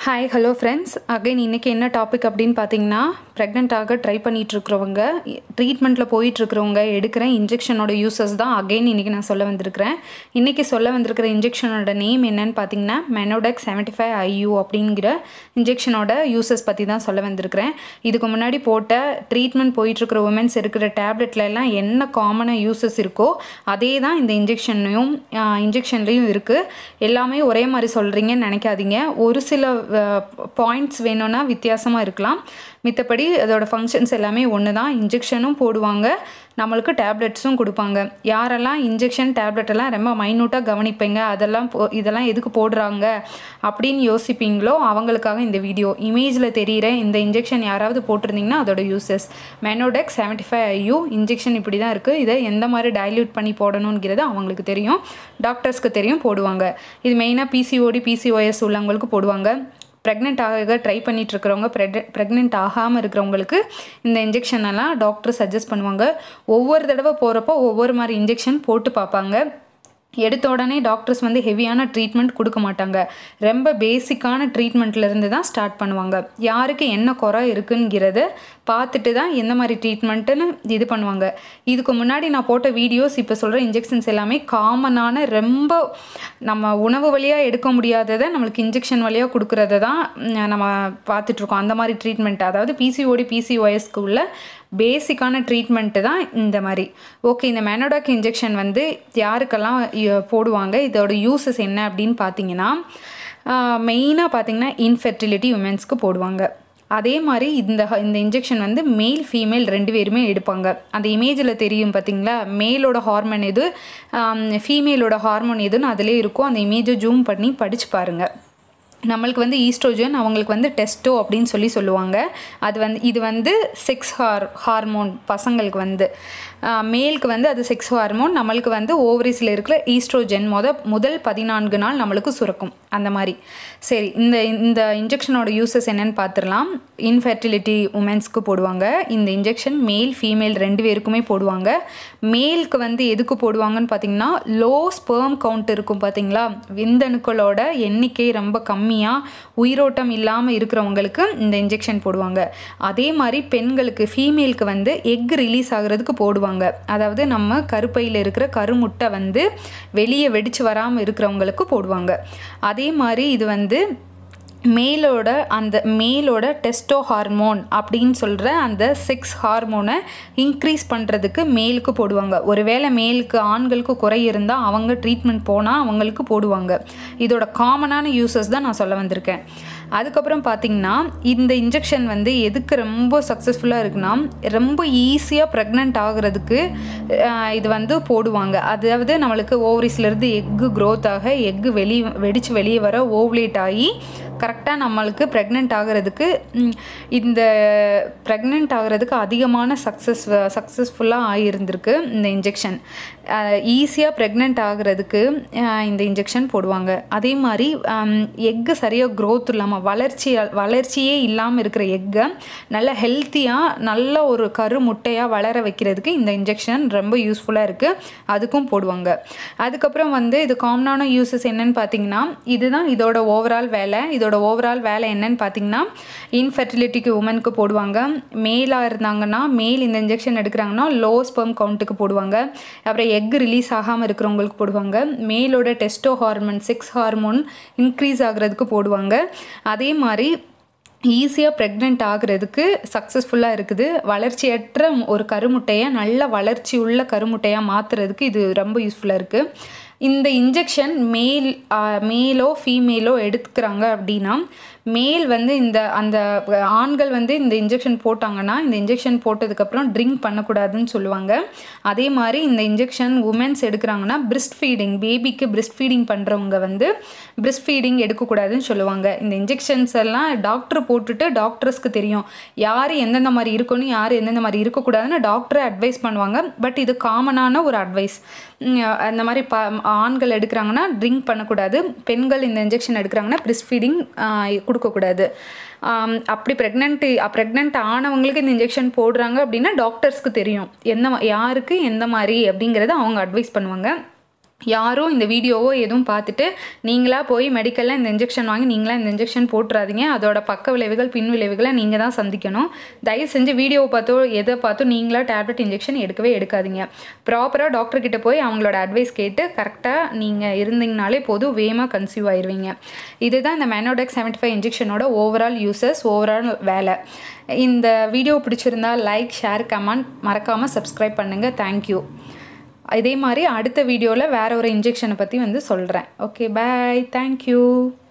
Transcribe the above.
hi hello friends again இன்றைக்கி என்ன topic அப்படின்னு பார்த்தீங்கன்னா ப்ரெக்னென்ட்டாக ட்ரை பண்ணிகிட்ருக்கிறவங்க ட்ரீட்மெண்ட்டில் போயிட்டுருக்கிறவங்க எடுக்கிற இன்ஜெக்ஷனோட யூசஸ் தான் அகைன் இன்றைக்கி நான் சொல்ல வந்திருக்கிறேன் இன்றைக்கி சொல்ல வந்திருக்கிற இன்ஜெக்ஷனோட நேம் என்னன்னு பார்த்தீங்கன்னா மெனோடெக் செவன்ட்டி ஃபைவ் ஐயூ அப்படிங்கிற இன்ஜெக்ஷனோட யூசஸ் பற்றி தான் சொல்ல வந்திருக்கிறேன் இதுக்கு முன்னாடி போட்ட ட்ரீட்மெண்ட் போயிட்டுருக்கிற உமன்ஸ் இருக்கிற டேப்லெட்ல எல்லாம் என்ன காமனாக யூசஸ் இருக்கோ அதே தான் இந்த இன்ஜெக்ஷன்லையும் இன்ஜெக்ஷன்லேயும் இருக்குது எல்லாமே ஒரே மாதிரி சொல்கிறீங்கன்னு நினைக்காதீங்க ஒரு சில பாயிண்ட்ஸ் வேணும்னா வித்தியாசமாக இருக்கலாம் மித்தபடி அதோட ஃபங்க்ஷன்ஸ் எல்லாமே ஒன்று தான் இன்ஜெக்ஷனும் போடுவாங்க நம்மளுக்கு டேப்லெட்ஸும் கொடுப்பாங்க யாரெல்லாம் இன்ஜெக்ஷன் டேப்லெட் எல்லாம் ரொம்ப மைனூட்டாக கவனிப்பீங்க அதெல்லாம் போ இதெல்லாம் எதுக்கு போடுறாங்க அப்படின்னு யோசிப்பீங்களோ அவங்களுக்காக இந்த வீடியோ இமேஜில் தெரிகிற இந்த இன்ஜெக்ஷன் யாராவது போட்டிருந்தீங்கன்னா அதோட uses Menotek seventy five IU injection இப்படி தான் இருக்குது இதை எந்த மாதிரி டைல்யூட் பண்ணி போடணுங்கிறது அவங்களுக்கு தெரியும் டாக்டர்ஸ்க்கு தெரியும் போடுவாங்க இது மெயினாக பிசிஓடி பிசிஓஎஸ் உள்ளவங்களுக்கு போடுவாங்க ப்ரெக்னென்ட் ஆக ட்ரை பண்ணிட்டு இருக்கிறவங்க ப்ரெக்னென்ட் ஆகாமல் இருக்கிறவங்களுக்கு இந்த இன்ஜெக்ஷன் எல்லாம் டாக்டர் சஜஸ்ட் பண்ணுவாங்க ஒவ்வொரு தடவை போகிறப்போ ஒவ்வொரு மாதிரி இன்ஜெக்ஷன் போட்டு பார்ப்பாங்க எடுத்த உடனே டாக்டர்ஸ் வந்து ஹெவியான ட்ரீட்மெண்ட் கொடுக்க மாட்டாங்க ரொம்ப பேசிக்கான ட்ரீட்மெண்ட்லேருந்து தான் ஸ்டார்ட் பண்ணுவாங்க யாருக்கு என்ன குறை இருக்குங்கிறத பார்த்துட்டு தான் எந்த மாதிரி ட்ரீட்மெண்ட்டுன்னு இது பண்ணுவாங்க இதுக்கு முன்னாடி நான் போட்ட வீடியோஸ் இப்போ சொல்கிற இன்ஜெக்ஷன்ஸ் எல்லாமே காமனான ரொம்ப நம்ம உணவு வழியாக எடுக்க முடியாததை நம்மளுக்கு இன்ஜெக்ஷன் வழியாக கொடுக்குறத தான் நம்ம பார்த்துட்ருக்கோம் அந்த மாதிரி ட்ரீட்மெண்ட் அதாவது பிசிஓடி பிசிஓஎஸ்க்கு உள்ள பேசிக்கான ட்ரீட்மெண்ட்டு தான் இந்த மாதிரி ஓகே இந்த மேனோடாக் இன்ஜெக்ஷன் வந்து யாருக்கெல்லாம் போடுவாங்க இதோட யூசஸ் என்ன அப்படின்னு பார்த்தீங்கன்னா மெயினாக பார்த்தீங்கன்னா இன்ஃபெர்டிலிட்டி உமன்ஸ்க்கு போடுவாங்க அதே மாதிரி இந்த இந்த இன்ஜெக்ஷன் வந்து மேல் ஃபீமேல் ரெண்டு பேருமே எடுப்பாங்க அந்த இமேஜில் தெரியும் பார்த்தீங்களா மேலோட ஹார்மோன் எது ஃபீமேலோட ஹார்மோன் எதுன்னு அதிலே இருக்கும் அந்த இமேஜை ஜூம் பண்ணி படித்து பாருங்கள் நம்மளுக்கு வந்து ஈஸ்ட்ரோஜன் அவங்களுக்கு வந்து டெஸ்டோ அப்படின்னு சொல்லி சொல்லுவாங்க அது வந்து இது வந்து செக்ஸ் ஹார் ஹார்மோன் பசங்களுக்கு வந்து மேலுக்கு வந்து அது செக்ஸ் ஹார்மோன் நம்மளுக்கு வந்து ஓவரிஸில் இருக்கிற ஈஸ்ட்ரோஜன் முத முதல் பதினான்கு நாள் நம்மளுக்கு சுரக்கும் அந்த மாதிரி சரி இந்த இந்த இன்ஜெக்ஷனோட யூசஸ் என்னென்னு பார்த்துடலாம் இன்ஃபெர்டிலிட்டி உமன்ஸ்க்கு போடுவாங்க இந்த இன்ஜெக்ஷன் மேல் ஃபீமேல் ரெண்டு பேருக்குமே போடுவாங்க மேலுக்கு வந்து எதுக்கு போடுவாங்கன்னு பார்த்தீங்கன்னா லோ ஸ்பேம் கவுண்ட் இருக்கும் பார்த்தீங்களா விந்தணுக்களோட எண்ணிக்கை ரொம்ப கம்மியாக உயிரோட்டம் இல்லாமல் இருக்கிறவங்களுக்கு இந்த இன்ஜெக்ஷன் போடுவாங்க அதே மாதிரி பெண்களுக்கு ஃபீமேலுக்கு வந்து எக் ரிலீஸ் ஆகிறதுக்கு போடுவாங்க அதாவது நம்ம கருப்பையில் இருக்கிற கருமுட்டை வந்து வெளியே வெடிச்சு வராமல் இருக்கிறவங்களுக்கு போடுவாங்க அதே மாதிரி இது வந்து மேலோட அந்த மேலோட டெஸ்டோ ஹார்மோன் அப்படின்னு சொல்கிற அந்த செக்ஸ் ஹார்மோனை இன்க்ரீஸ் பண்ணுறதுக்கு மேலுக்கு போடுவாங்க ஒருவேளை மேலுக்கு ஆண்களுக்கு குறை இருந்தால் அவங்க ட்ரீட்மெண்ட் போனால் அவங்களுக்கு போடுவாங்க இதோட காமனான யூசஸ் தான் நான் சொல்ல வந்திருக்கேன் அதுக்கப்புறம் பார்த்திங்கன்னா இந்த இன்ஜெக்ஷன் வந்து எதுக்கு ரொம்ப சக்ஸஸ்ஃபுல்லாக இருக்குன்னா ரொம்ப ஈஸியாக ப்ரெக்னென்ட் ஆகிறதுக்கு இது வந்து போடுவாங்க அதாவது நம்மளுக்கு ஓவரிஸ்லேருந்து எக்கு க்ரோத் ஆக எக்கு வெளி வெடித்து வெளியே வர ஓவ்லேட் ஆகி கரெக்டாக நம்மளுக்கு ப்ரெக்னென்ட் ஆகிறதுக்கு இந்த ப்ரெக்னென்ட் ஆகிறதுக்கு அதிகமான சக்ஸஸ் சக்ஸஸ்ஃபுல்லாக ஆகியிருந்திருக்கு இந்த இன்ஜெக்ஷன் ஈஸியாக ப்ரெக்னென்ட் ஆகிறதுக்கு இந்த இன்ஜெக்ஷன் போடுவாங்க அதே மாதிரி எக்கு சரியாக க்ரோத் இல்லாமல் வளர்ச்சி வளர்ச்சியே இல்லாமல் இருக்கிற எக்கை நல்ல ஹெல்த்தியாக நல்ல ஒரு கரு முட்டையாக வளர வைக்கிறதுக்கு இந்த இன்ஜெக்ஷன் ரொம்ப யூஸ்ஃபுல்லாக இருக்குது அதுக்கும் போடுவாங்க அதுக்கப்புறம் வந்து இது காமனான யூசஸ் என்னன்னு பார்த்தீங்கன்னா இதுதான் இதோட ஓவரால் வேலை இதோட ஓவரால் வேலை என்னன்னு பார்த்தீங்கன்னா இன்ஃபெர்டிலிட்டிக்கு உமனுக்கு போடுவாங்க மேலாக இருந்தாங்கன்னா மேல் இந்த இன்ஜெக்ஷன் எடுக்கிறாங்கன்னா லோ ஸ்பெர்ம் கவுண்ட்டுக்கு போடுவாங்க அப்புறம் எக் ரிலீஸ் ஆகாமல் இருக்கிறவங்களுக்கு போடுவாங்க மேலோட testo hormone sex hormone increase ஆகிறதுக்கு போடுவாங்க அதே மாதிரி ஈஸியாக ப்ரெக்னென்ட் ஆகிறதுக்கு சக்ஸஸ்ஃபுல்லாக இருக்குது வளர்ச்சியற்ற ஒரு கருமுட்டையை நல்ல வளர்ச்சி உள்ள கருமுட்டையாக மாற்றுறதுக்கு இது ரொம்ப யூஸ்ஃபுல்லாக இருக்குது இந்த இன்ஜெக்ஷன் மேல் மேலோ ஃபீமேலோ எடுத்துக்கிறாங்க அப்படின்னா மேல் வந்து இந்த அந்த ஆண்கள் வந்து இந்த இன்ஜெக்ஷன் போட்டாங்கன்னா இந்த இன்ஜெக்ஷன் போட்டதுக்கப்புறம் ட்ரிங்க் பண்ணக்கூடாதுன்னு சொல்லுவாங்க அதே மாதிரி இந்த இன்ஜெக்ஷன் உமன்ஸ் எடுக்கிறாங்கன்னா பிரிஸ்ட் ஃபீடிங் பேபிக்கு பிரிஸ்ட் ஃபீடிங் பண்ணுறவங்க வந்து பிரிஸ்ட் ஃபீடிங் எடுக்கக்கூடாதுன்னு சொல்லுவாங்க இந்த இன்ஜெக்ஷன்ஸ் எல்லாம் டாக்டர் போட்டுட்டு டாக்டர்ஸ்க்கு தெரியும் யார் எந்தெந்த மாதிரி இருக்கணும் யார் எந்தெந்த மாதிரி இருக்கக்கூடாதுன்னு டாக்டரை அட்வைஸ் பண்ணுவாங்க பட் இது காமனான ஒரு அட்வைஸ் அந்த மாதிரி ப ஆண்கள் எடுக்கிறாங்கன்னா ட்ரிங்க் பண்ணக்கூடாது பெண்கள் இந்த இன்ஜெக்ஷன் எடுக்கிறாங்கன்னா பிரிஸ்ட் ஃபீடிங் கொடுக்கக்கூடாது அப்படி ப்ரெக்னென்ட் ப்ரெக்னென்ட் ஆனவங்களுக்கு இந்த இன்ஜெக்ஷன் போடுறாங்க அப்படின்னா டாக்டர்ஸ்க்கு தெரியும் எந்த யாருக்கு எந்த மாதிரி அப்படிங்கிறத அவங்க அட்வைஸ் பண்ணுவாங்க யாரும் இந்த வீடியோவோ எதுவும் பார்த்துட்டு நீங்களாக போய் மெடிக்கலில் இந்த இன்ஜெக்ஷன் வாங்கி நீங்களாக இந்த இன்ஜெக்ஷன் போட்டுறாதீங்க அதோட பக்க விளைவுகள் பின் விளைவுகளை நீங்கள் தான் சந்திக்கணும் தயவு செஞ்சு வீடியோவை பார்த்தோ எதை பார்த்தோ நீங்களா டேப்லெட் இன்ஜெக்ஷன் எடுக்கவே எடுக்காதீங்க ப்ராப்பராக டாக்டர் கிட்ட போய் அவங்களோட அட்வைஸ் கேட்டு கரெக்டாக நீங்கள் இருந்தீங்கனாலே போதும் வேகமாக கன்சீவ் ஆயிடுவீங்க இதுதான் இந்த மெனோடெக் செவன்ட்டி ஃபைவ் இன்ஜெக்ஷனோட ஓவரால் யூசஸ் ஓவரால் வேலை இந்த வீடியோ பிடிச்சிருந்தா லைக் ஷேர் கமெண்ட் மறக்காமல் சப்ஸ்கிரைப் பண்ணுங்கள் தேங்க்யூ இதே மாதிரி அடுத்த வீடியோவில் வேற ஒரு இன்ஜெக்ஷனை பற்றி வந்து சொல்கிறேன் ஓகே பாய் தேங்க்யூ